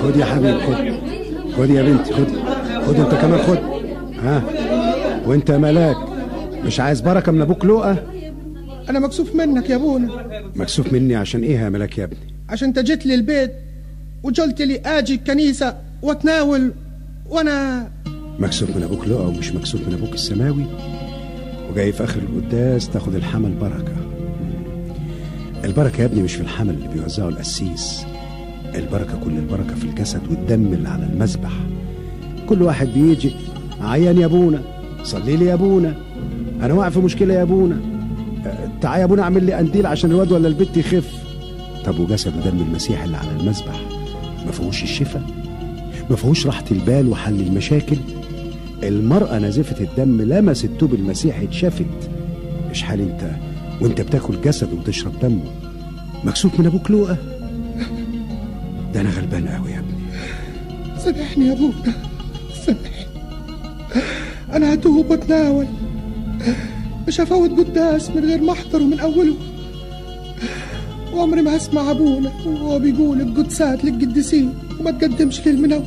خد يا حبيبي خد خد يا بنتي خد خد انت كمان خد ها وانت يا ملاك مش عايز بركه من ابوك لقى انا مكسوف منك يا ابونا مكسوف مني عشان ايه يا ملاك يا ابني عشان انت جيت لي البيت وقلت لي اجي الكنيسه واتناول وانا مكسوف من ابوك لقى ومش مكسوف من ابوك السماوي وجاي في اخر القداس تاخد الحمل بركه البركه يا ابني مش في الحمل اللي بيوزعه القسيس البركه كل البركه في الجسد والدم اللي على المذبح كل واحد بيجي عيان يا ابونا صلي لي يا ابونا انا واقع في مشكله يا ابونا أه، تعال يا ابونا اعمل لي قنديل عشان الواد ولا البت يخف طب وجسد ودم المسيح اللي على المذبح ما فيهوش الشفاء ما فيهوش راحه البال وحل المشاكل المرأة نازفة الدم لمست توب المسيح اتشافت مش حال انت وانت بتاكل جسد وتشرب دمه مكسوف من ابوك لوقا ده انا غلبان قوي يا ابني سامحني يا ابونا سامحني انا هتوب واتناول مش هفوت قداس من غير ما احضره من اوله وعمري ما هسمع ابونا وهو بيقول القدسات للقديسين وما تقدمش للمناولة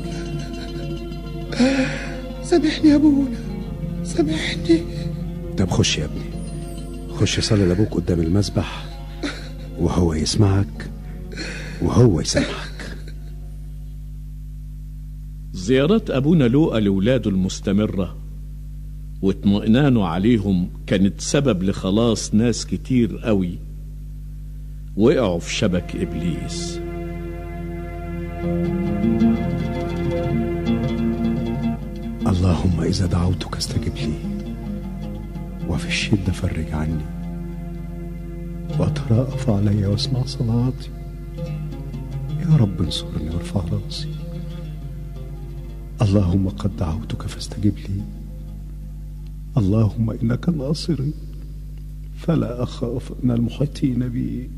سامحني يا ابونا سامحني طب خش يا ابني خش صلي لابوك قدام المذبح وهو يسمعك وهو يسامحك زيارات أبونا لوقا لولاده المستمرة واطمئنانه عليهم كانت سبب لخلاص ناس كتير قوي وقعوا في شبك إبليس اللهم إذا دعوتك استجب لي وفي الشدة فرج عني وترأف علي واسمع صلاتي يا رب انصرني وارفع راسي اللهم قد دعوتك فاستجب لي اللهم إنك ناصري فلا أخاف من المحيطين بي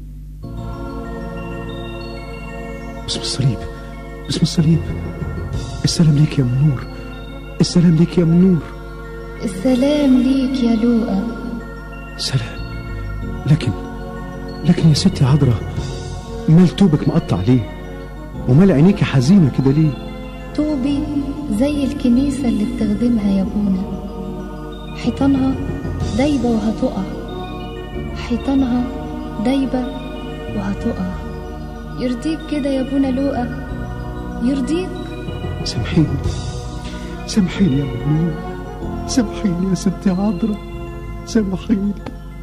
باسم الصليب باسم الصليب السلام ليك يا منور السلام ليك يا منور السلام ليك يا لوقا سلام لكن لكن يا ستي عذرا مال توبك مقطع ليه ومال عينيكي حزينة كده ليه طوبي زي الكنيسة اللي بتخدمها يا ابونا حيطانها دايبة وهتقع حيطانها دايبة وهتقع يرضيك كده يا ابونا لوقا يرضيك سامحيني سامحيني يا منور سامحيني يا ستي عذرا سامحيني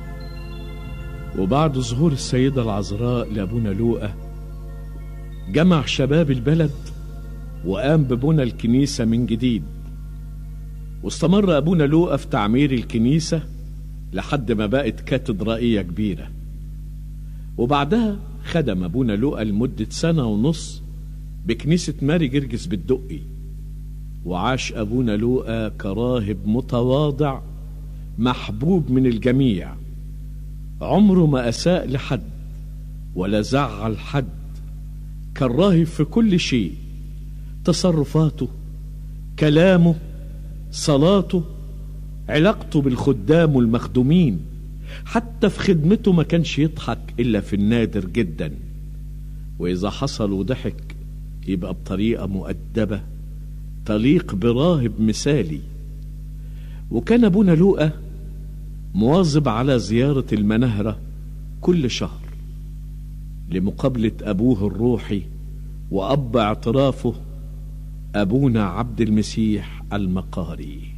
وبعد ظهور السيدة العذراء لأبونا لوقا جمع شباب البلد وقام ببنى الكنيسة من جديد واستمر أبونا لوقا في تعمير الكنيسة لحد ما بقت كاتدرائية كبيرة وبعدها خدم أبونا لوقا لمدة سنة ونص بكنيسة ماري جرجس بالدقي وعاش أبونا لوقا كراهب متواضع محبوب من الجميع عمره ما أساء لحد ولا زعل حد كان راهب في كل شيء تصرفاته كلامه صلاته علاقته بالخدام والمخدومين حتى في خدمته ما كانش يضحك إلا في النادر جدا وإذا حصل وضحك يبقى بطريقة مؤدبة تليق براهب مثالي وكان أبونا لوقا مواظب على زيارة المناهرة كل شهر لمقابلة أبوه الروحي وأب اعترافه أبونا عبد المسيح المقاري